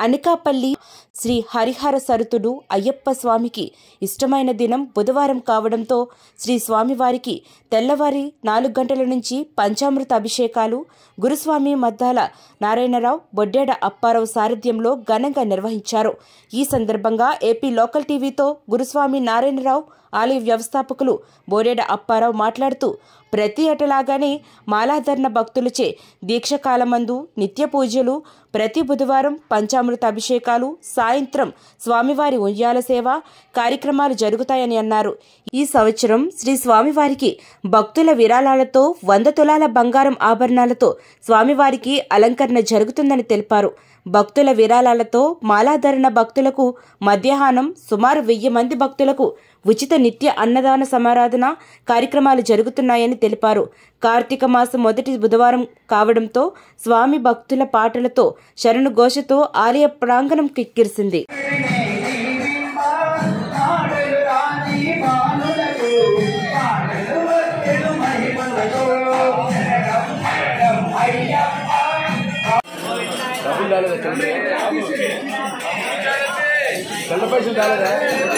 అనకాపల్లి శ్రీ హరిహర సరుతుడు అయ్యప్ప స్వామికి ఇష్టమైన దినం బుధవారం కావడంతో శ్రీ స్వామివారికి తెల్లవారి నాలుగు గంటల నుంచి పంచామృత అభిషేకాలు గురుస్వామి మద్దాల నారాయణరావు బొడ్డేడ అప్పారావు సారథ్యంలో ఘనంగా నిర్వహించారు ఈ సందర్భంగా ఏపీ లోకల్ టీవీతో గురుస్వామి నారాయణరావు ఆలయ వ్యవస్థాపకులు బోడేడ అప్పారావు మాట్లాడుతూ ప్రతి ఏటలాగానే మాలాధరణ భక్తులచే దీక్షకాలమందు నిత్య పూజలు ప్రతి బుధవారం పంచామృత అభిషేకాలు సాయంత్రం స్వామివారి ఉయ్యాల సేవ కార్యక్రమాలు జరుగుతాయని అన్నారు ఈ సంవత్సరం శ్రీ స్వామివారికి భక్తుల విరాళాలతో వంద తులాల బంగారం ఆభరణాలతో స్వామివారికి అలంకరణ జరుగుతుందని తెలిపారు భక్తుల విరాళాలతో మాలాధరణ భక్తులకు మధ్యాహ్నం సుమారు వెయ్యి మంది భక్తులకు ఉచిత నిత్య అన్నదాన సమారాధన కార్యక్రమాలు జరుగుతున్నాయని తెలిపారు కార్తీక మాసం మొదటి బుధవారం కావడంతో స్వామి భక్తుల పాటలతో శరణు ఘోషతో ఆలయ ప్రాంగణం కిక్కిరిసింది డబ్బులు రాలేదా చంద్ర చంద్ర పైసలు రాలేదా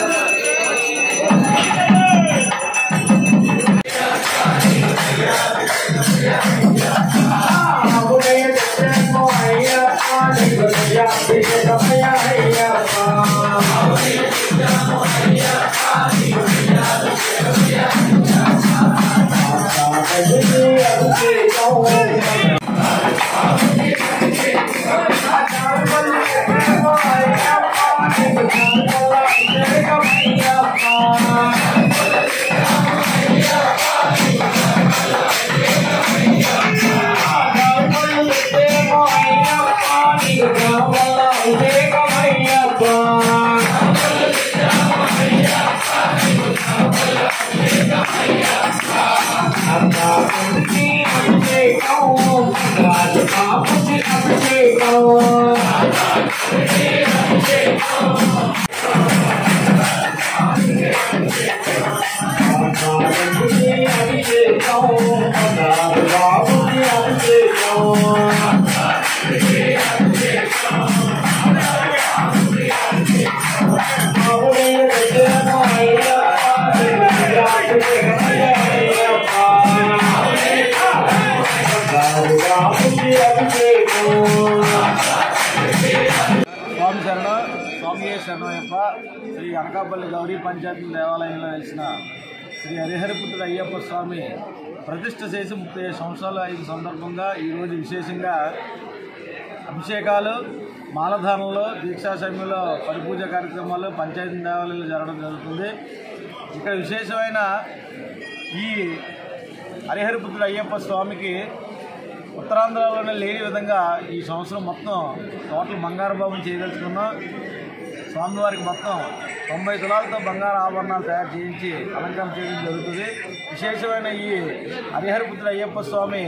స్వామి శరణ స్వామి శరణయ్యప్ప శ్రీ అనకాపల్లి గౌరీ పంచాయతీ దేవాలయంలో వెలిసిన శ్రీ హరిహరపుత్రుడు అయ్యప్ప స్వామి ప్రతిష్ఠ చేసి ముప్పై ఐదు సంవత్సరాలు అయిన సందర్భంగా ఈరోజు విశేషంగా అభిషేకాలు మాలధానంలో దీక్షా సమయంలో పరిపూజ కార్యక్రమాలు పంచాయతీ దేవాలయంలో జరగడం జరుగుతుంది ఇక్కడ విశేషమైన ఈ హరిహరపుత్రుడు అయ్యప్ప స్వామికి ఉత్తరాంధ్రలోనే లేని విధంగా ఈ సంవత్సరం మొత్తం టోటల్ బంగారు బాబుని చేయదలుచుకున్నాం స్వామివారికి మొత్తం తొంభై తులాలతో బంగారు ఆభరణాలు తయారు చేయించి అలంకరణ చేయడం జరుగుతుంది విశేషమైన ఈ హరిహరపుత్రుడు అయ్యప్ప స్వామి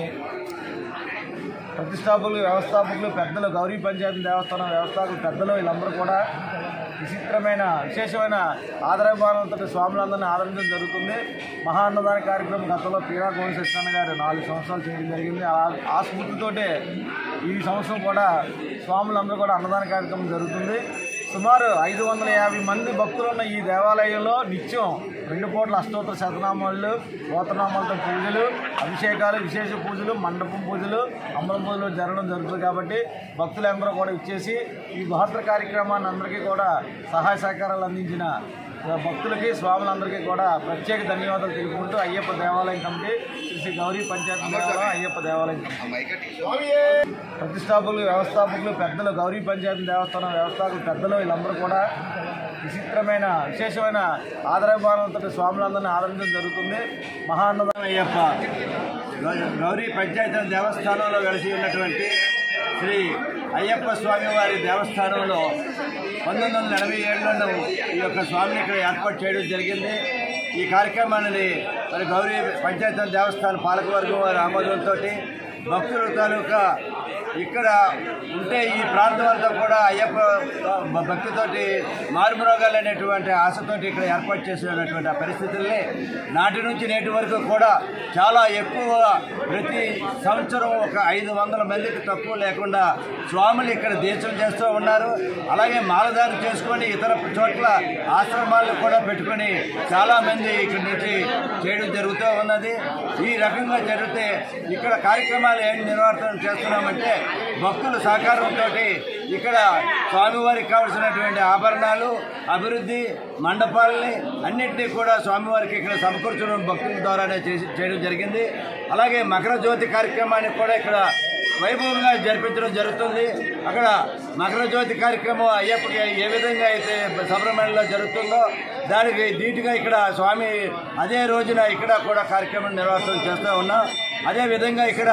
ప్రతిష్టాపకులు వ్యవస్థాపకులు పెద్దలు గౌరీ పంచాయతీ దేవస్థానం వ్యవస్థాపకులు పెద్దలు వీళ్ళందరూ కూడా విచిత్రమైన విశేషమైన ఆదరభావంతో స్వాములందరినీ ఆదరించడం జరుగుతుంది మహా అన్నదాన కార్యక్రమం గతంలో పీరా గోవింద సత్యనారాయణ గారు నాలుగు సంవత్సరాలు చేయడం జరిగింది ఆ- ఆ స్ఫూర్తితోటే ఈ సంవత్సరం కూడా స్వాములందరూ కూడా అన్నదాన కార్యక్రమం జరుగుతుంది సుమారు ఐదు వందల యాభై మంది భక్తులు ఉన్న ఈ దేవాలయంలో నిత్యం రెండు పూట్ల అష్టోత్తర శతనామాలు గోత్రనామాలతో పూజలు అభిషేకాలు విశేష పూజలు మండపం పూజలు అమరం పూజలు జరగడం జరుగుతుంది కాబట్టి భక్తులందరూ కూడా ఇచ్చేసి ఈ మహత్తర కార్యక్రమాన్ని అందరికీ కూడా సహాయ సహకారాలు అందించిన భక్తులకి స్వాములందరికీ కూడా ప్రత్యేక ధన్యవాదాలు తెలుపుకుంటూ అయ్యప్ప దేవాలయం కమిటీ శ్రీ శ్రీ గౌరీ పంచాయతీ దేవాలయం అయ్యప్ప దేవాలయం కమిటీ ప్రతిష్టాపకులు వ్యవస్థాపకులు పెద్దలు గౌరీ పంచాయతీ దేవస్థానం వ్యవస్థాపకులు పెద్దలు వీళ్ళందరూ కూడా విచిత్రమైన విశేషమైన ఆదరభావంతో స్వాములందరినీ ఆదరించడం జరుగుతుంది మహా అన్నదానం అయ్యప్ప గౌ- గౌరీ పంచాయతీ దేవస్థానంలో వెలిసి ఉన్నటువంటి శ్రీ అయ్యప్ప స్వామి వారి దేవస్థానంలో పంతొమ్మిది వందల ఎనభై ఏడులో ఈ యొక్క స్వామిని ఇక్కడ ఏర్పాటు చేయడం జరిగింది ఈ కార్యక్రమాన్ని మరి గౌరీ పంచాయతీ దేవస్థాన పాలకవర్గం వారి ఆమోదంతో భక్తుల తాలూకా ఇక్కడ ఉంటే ఈ ప్రాంతం అంతా కూడా అయ్యప్ప భ- భక్తితోటి మారుమరోగాలు అనేటువంటి ఆశతోటి ఇక్కడ ఏర్పాటు చేసినటువంటి ఆ పరిస్థితుల్ని నాటి నుంచి నేటి వరకు కూడా చాలా ఎక్కువ ప్రతి సంవత్సరం ఒక ఐదు వందల మందికి తక్కువ లేకుండా స్వాములు ఇక్కడ దీక్షలు చేస్తూ ఉన్నారు అలాగే మాలధారణ చేసుకొని ఇతర చోట్ల ఆశ్రమాలు కూడా పెట్టుకొని చాలా మంది ఇక్కడ నుంచి చేయడం జరుగుతూ ఉన్నది ఈ రకంగా జరిగితే ఇక్కడ కార్యక్రమాలు ఏం నిర్వర్తనం చేస్తున్నామంటే భక్తుల సహకారంతో ఇక్కడ స్వామివారికి కావలసినటువంటి ఆభరణాలు అభివృద్ధి మండపాలని అన్నింటినీ కూడా స్వామివారికి ఇక్కడ సమకూర్చడం భక్తుల ద్వారానే చేసి చేయడం జరిగింది అలాగే మకర జ్యోతి కార్యక్రమాన్ని కూడా ఇక్కడ వైభవంగా జరిపించడం జరుగుతుంది అక్కడ మకర జ్యోతి కార్యక్రమం అయ్యప్పకి ఏ విధంగా అయితే సుబ్రహ్మణ్యంలో జరుగుతుందో దానికి ధీటుగా ఇక్కడ స్వామి అదే రోజున ఇక్కడ కూడా కార్యక్రమం నిర్వహణ చేస్తూ ఉన్నాం అదే విధంగా ఇక్కడ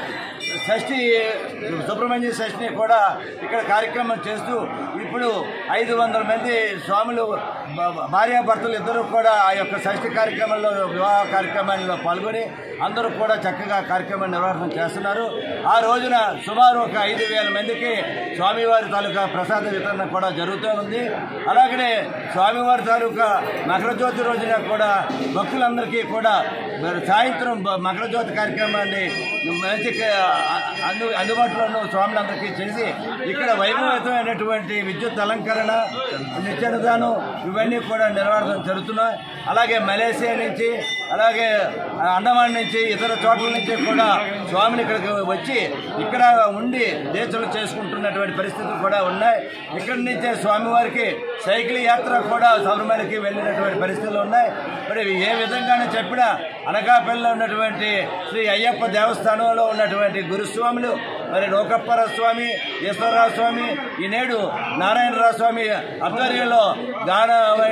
షష్ఠి సుబ్రహ్మణ్య షష్ఠిని కూడా ఇక్కడ కార్యక్రమం చేస్తూ ఇప్పుడు ఐదు వందల మంది స్వాములు భ- భార్యాభర్తలు ఇద్దరు కూడా ఆ యొక్క షష్ఠి కార్యక్రమంలో వివాహ కార్యక్రమాల్లో పాల్గొని అందరూ కూడా చక్కగా కార్యక్రమం నిర్వహణ చేస్తున్నారు ఆ రోజున సుమారు ఒక ఐదు వేల మందికి స్వామివారి తాలూకా ప్రసాద వితరణ కూడా జరుగుతూ ఉంది అలాగనే స్వామివారి తాలూకా మకర జ్యోతి రోజున కూడా భక్తులందరికీ కూడా మరి సాయంత్రం బ- మకర జ్యోతి కార్యక్రమాన్ని మంచి క- అందు అందుబాటులోనూ స్వాములందరికీ చేసి ఇక్కడ వైభవమైనటువంటి విద్యుత్ అలంకరణ నిత్యానుదానం ఇవన్నీ కూడా నిర్వహణ జరుగుతున్నాయి అలాగే మలేసియా నుంచి అలాగే అండమాన్ నుంచి ఇతర చోట్ల నుంచి కూడా స్వామిని ఇక్కడికి వచ్చి ఇక్కడ ఉండి దీక్షలు చేసుకుంటున్నటువంటి పరిస్థితులు కూడా ఉన్నాయి ఇక్కడి నుంచే స్వామివారికి సైకిల్ యాత్ర కూడా శబరిమలకి వెళ్ళినటువంటి పరిస్థితులు ఉన్నాయి మరి ఏ విధంగానే చెప్పినా అనకాపల్లిలో ఉన్నటువంటి శ్రీ అయ్యప్ప దేవస్థానంలో ఉన్నటువంటి గురుస్వాములు మరి లోకప్పర స్వామి ఈశ్వరరావు స్వామి ఈ నేడు నారాయణరావు స్వామి ఆధ్వర్యంలో గాన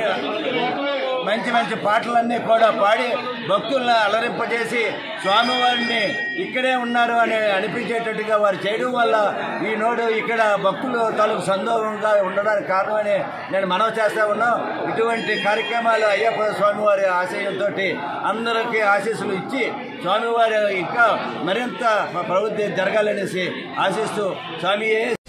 మంచి మంచి పాటలన్నీ కూడా పాడి భక్తులను అలరింపజేసి స్వామివారిని ఇక్కడే ఉన్నారు అని అనిపించేటట్టుగా వారు చేయడం వల్ల ఈ నోడు ఇక్కడ భక్తులు తాలూకు సందోహంగా ఉండడానికి కారణమని నేను మనవి చేస్తా ఉన్నాం ఇటువంటి కార్యక్రమాలు అయ్యప్ప స్వామివారి ఆశయంతో అందరికీ ఆశీస్సులు ఇచ్చి స్వామివారి ఇంకా మరింత ప్రవృత్తి జరగాలనేసి ఆశిస్తూ స్వామియే